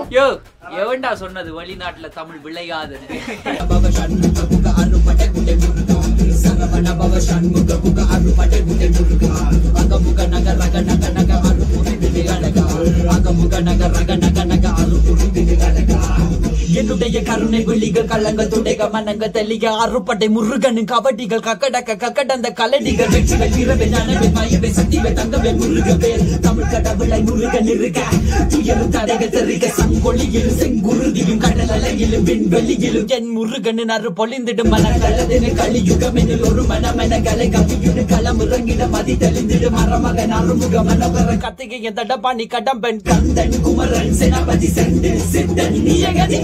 யோ எவன்டா சொன்னது வெளிநாட்டுல தமிழ் விளையாதுன்னு பவ சண்முக புக அருப்படை குடை முருகா சரவண பவ சண்முக புக அருப்படை குடை முருகா அகமுக நக ரக நக நக அருப்புரி விடு அழகா அகமுக நக ரக நக நக அருப்புரி விடு அழகா என்னுடைய கருணை விழிகள் கள்ளங்க துடைக மனங்க தெளிக அறுப்படை முருகனின் கபடிகள் கக்கடக்க கக்கடந்த கலடிகள் வெற்றிகள் வீரவே ஞானவே மயவே சக்திவே தங்கவே முருகவே தமிழ் கடவுளை முருகன் இருக்க துயரும் தடைகள் தெரிக சங்கொழியில் செங்குருதியும் கடல் அலையிலும் விண்வெளியிலும் என் முருகனின் அரு பொழிந்திடும் மனங்களதிന് களியுகமெனில் ஒரு மனமெனகளை கவியுடு களமிறங்கிட மதி தெளிந்திடு மரமகன் அருமுக மனவர கத்திகை தடபாணி கடம்பன் கந்தன் குமரன் செனபதி செண்டு சித்தன் நீயகதி